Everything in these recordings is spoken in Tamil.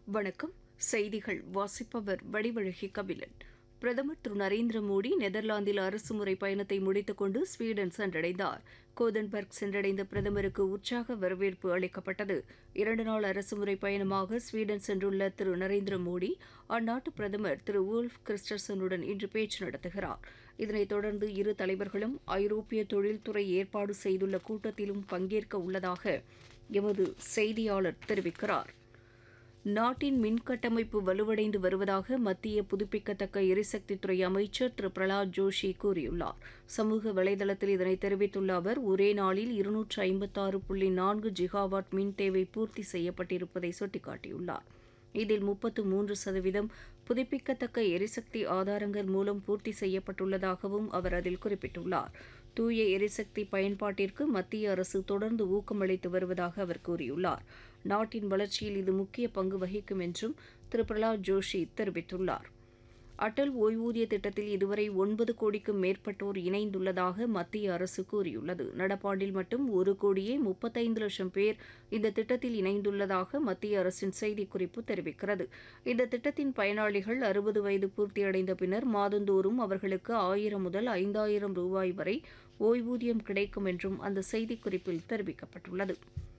வணக்கம் செய்திகள் வாசிப்பவர் வடிவழகி கபிலன் பிரதமர் திரு நரேந்திர மோடி நெதர்லாந்தில் அரசுமுறை பயணத்தை முடித்துக் கொண்டு ஸ்வீடன் சென்றடைந்தார் கோதன்பர்க் சென்றடைந்த பிரதமருக்கு உற்சாக வரவேற்பு அளிக்கப்பட்டது இரண்டு நாள் அரசுமுறை பயணமாக ஸ்வீடன் சென்றுள்ள திரு நரேந்திர மோடி அந்நாட்டு பிரதமர் திரு வூல்ஃப் கிறிஸ்டர்சனுடன் இன்று பேச்சு நடத்துகிறார் இதனைத் தொடர்ந்து இரு தலைவர்களும் ஐரோப்பிய தொழில்துறை ஏற்பாடு செய்துள்ள கூட்டத்திலும் பங்கேற்க உள்ளதாக எமது செய்தியாளர் தெரிவிக்கிறார் நாட்டின் மின் கட்டமைப்பு வலுவடைந்து வருவதாக மத்திய புதுப்பிக்கத்தக்க எரிசக்தித்துறை அமைச்சர் திரு பிரலாத் ஜோஷி கூறியுள்ளார் சமூக வலைதளத்தில் இதனை தெரிவித்துள்ள அவர் ஒரே நாளில் இருநூற்று ஐம்பத்தாறு புள்ளி நான்கு ஜிகாவாட் மின் தேவை பூர்த்தி செய்யப்பட்டிருப்பதை சுட்டிக்காட்டியுள்ளார் இதில் முப்பத்து மூன்று சதவீதம் புதுப்பிக்கத்தக்க எரிசக்தி ஆதாரங்கள் மூலம் பூர்த்தி செய்யப்பட்டுள்ளதாகவும் அவர் அதில் குறிப்பிட்டுள்ளார் தூய எரிசக்தி பயன்பாட்டிற்கு மத்திய அரசு தொடர்ந்து ஊக்கமளித்து வருவதாக அவர் கூறியுள்ளார் நாட்டின் வளர்ச்சியில் இது முக்கிய பங்கு வகிக்கும் என்றும் திரு பிரலாத் ஜோஷி தெரிவித்துள்ளார் அடல் ஓய்வூதிய திட்டத்தில் இதுவரை ஒன்பது கோடிக்கும் மேற்பட்டோர் இணைந்துள்ளதாக மத்திய அரசு கூறியுள்ளது நடப்பாண்டில் மட்டும் ஒரு கோடியே முப்பத்தைந்து லட்சம் பேர் இந்த திட்டத்தில் இணைந்துள்ளதாக மத்திய அரசின் செய்திக்குறிப்பு தெரிவிக்கிறது இந்த திட்டத்தின் பயனாளிகள் அறுபது வயது பூர்த்தியடைந்த பின்னர் மாதந்தோறும் அவர்களுக்கு ஆயிரம் முதல் ஐந்தாயிரம் ரூபாய் வரை ஓய்வூதியம் கிடைக்கும் என்றும் அந்த செய்திக்குறிப்பில் தெரிவிக்கப்பட்டுள்ளது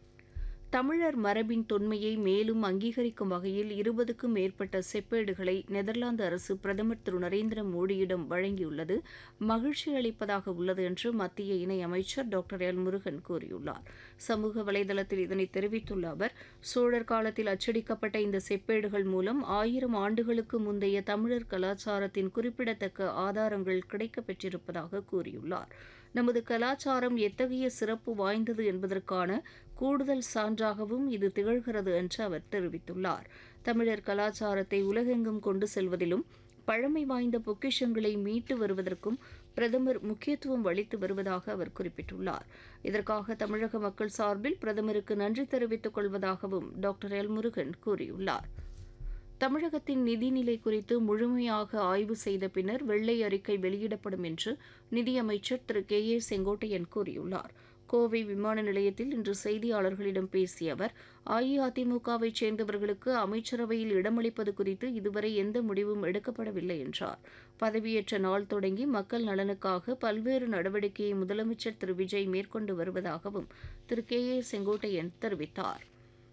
தமிழர் மரபின் தொன்மையை மேலும் அங்கீகரிக்கும் வகையில் இருபதுக்கும் மேற்பட்ட செப்பேடுகளை நெதர்லாந்து அரசு பிரதமர் திரு நரேந்திர மோடியிடம் வழங்கியுள்ளது மகிழ்ச்சி அளிப்பதாக உள்ளது என்று மத்திய இணையமைச்சர் டாக்டர் எல் முருகன் கூறியுள்ளார் சமூக வலைதளத்தில் இதனை தெரிவித்துள்ள அவர் சோழர் காலத்தில் அச்சடிக்கப்பட்ட இந்த செப்பேடுகள் மூலம் ஆயிரம் ஆண்டுகளுக்கு முந்தைய தமிழர் கலாச்சாரத்தின் குறிப்பிடத்தக்க ஆதாரங்கள் கிடைக்கப்பெற்றிருப்பதாக கூறியுள்ளார் நமது கலாச்சாரம் எத்தகைய சிறப்பு வாய்ந்தது என்பதற்கான கூடுதல் சான்றாகவும் இது திகழ்கிறது என்று அவர் தெரிவித்துள்ளார் தமிழர் கலாச்சாரத்தை உலகெங்கும் கொண்டு செல்வதிலும் பழமை வாய்ந்த பொக்கிஷங்களை மீட்டு வருவதற்கும் பிரதமர் முக்கியத்துவம் அளித்து வருவதாக அவர் குறிப்பிட்டுள்ளார் இதற்காக தமிழக மக்கள் சார்பில் பிரதமருக்கு நன்றி தெரிவித்துக் கொள்வதாகவும் டாக்டர் எல் முருகன் கூறியுள்ளார் தமிழகத்தின் நிதிநிலை குறித்து முழுமையாக ஆய்வு செய்த பின்னர் வெள்ளை அறிக்கை வெளியிடப்படும் என்று நிதியமைச்சர் திரு கே ஏ செங்கோட்டையன் கூறியுள்ளார் கோவை விமான நிலையத்தில் இன்று செய்தியாளர்களிடம் பேசிய அவர் அஇஅதிமுகவைச் சேர்ந்தவர்களுக்கு அமைச்சரவையில் இடமளிப்பது குறித்து இதுவரை எந்த முடிவும் எடுக்கப்படவில்லை என்றார் பதவியேற்ற நாள் தொடங்கி மக்கள் நலனுக்காக பல்வேறு நடவடிக்கையை முதலமைச்சர் திரு விஜய் மேற்கொண்டு வருவதாகவும் திரு கே ஏ செங்கோட்டையன் தெரிவித்தார்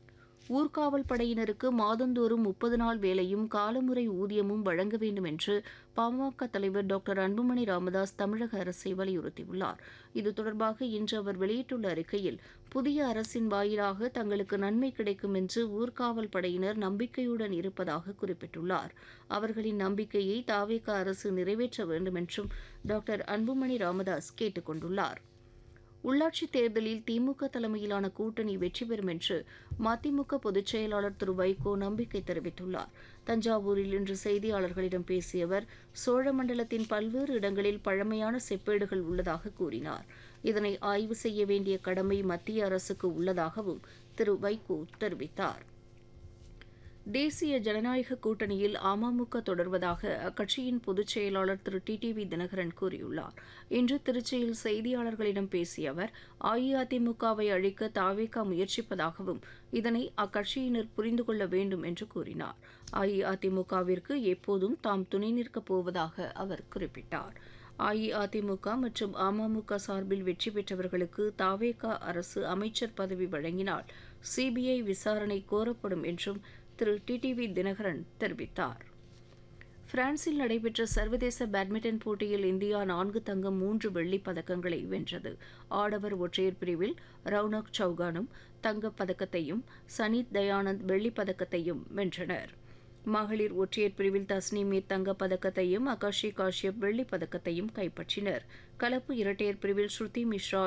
ஊர்காவல் படையினருக்கு மாதந்தோறும் முப்பது நாள் வேலையும் காலமுறை ஊதியமும் வழங்க வேண்டும் என்று பாமக தலைவர் டாக்டர் அன்புமணி ராமதாஸ் தமிழக அரசை வலியுறுத்தியுள்ளார் இது தொடர்பாக இன்று அவர் வெளியிட்டுள்ள அறிக்கையில் புதிய அரசின் வாயிலாக தங்களுக்கு நன்மை கிடைக்கும் என்று ஊர்காவல் படையினர் நம்பிக்கையுடன் இருப்பதாக குறிப்பிட்டுள்ளார் அவர்களின் நம்பிக்கையை தாவேக அரசு நிறைவேற்ற வேண்டும் என்றும் டாக்டர் அன்புமணி ராமதாஸ் கேட்டுக் கொண்டுள்ளார் உள்ளாட்சித் தேர்தலில் திமுக தலைமையிலான கூட்டணி வெற்றி பெறும் என்று மதிமுக பொதுச் செயலாளர் திரு வைகோ நம்பிக்கை தெரிவித்துள்ளார் தஞ்சாவூரில் இன்று செய்தியாளர்களிடம் பேசிய அவர் சோழமண்டலத்தின் பல்வேறு இடங்களில் பழமையான செப்பேடுகள் உள்ளதாக கூறினார் இதனை ஆய்வு செய்ய வேண்டிய கடமை மத்திய அரசுக்கு உள்ளதாகவும் திரு வைகோ தெரிவித்தார் தேசிய ஜனநாயக கூட்டணியில் அமமுக தொடர்வதாக அக்கட்சியின் பொதுச் செயலாளர் திரு டி டி வி தினகரன் கூறியுள்ளார் இன்று திருச்சியில் செய்தியாளர்களிடம் பேசிய அவர் அஇஅதிமுகவை அழிக்க தாவேகா முயற்சிப்பதாகவும் இதனை அக்கட்சியினர் புரிந்து கொள்ள வேண்டும் என்று கூறினார் அஇஅதிமுகவிற்கு எப்போதும் தாம் துணை நிற்கப் போவதாக அவர் குறிப்பிட்டார் அஇஅதிமுக மற்றும் அமமுக சார்பில் வெற்றி பெற்றவர்களுக்கு தாவேகா அரசு அமைச்சர் பதவி வழங்கினால் சிபிஐ விசாரணை கோரப்படும் என்றும் திரு டிடிவி தினகரன் தெரிவித்தார் பிரான்சில் நடைபெற்ற சர்வதேச பேட்மிண்டன் போட்டியில் இந்தியா நான்கு தங்கம் மூன்று வெள்ளிப் பதக்கங்களை வென்றது ஆடவர் ஒற்றையர் பிரிவில் ரவுனக் சௌகானும் தங்கப் பதக்கத்தையும் சனித் தயானந்த் வெள்ளிப் பதக்கத்தையும் வென்றனர் மகளிர் ஒற்றையர் பிரிவில் தஸ்னீமீர் தங்கப் பதக்கத்தையும் அகாஷி காஷ்யப் வெள்ளிப் பதக்கத்தையும் கைப்பற்றினர் கலப்பு இரட்டையர் பிரிவில் ஸ்ருதி மிஸ்ரா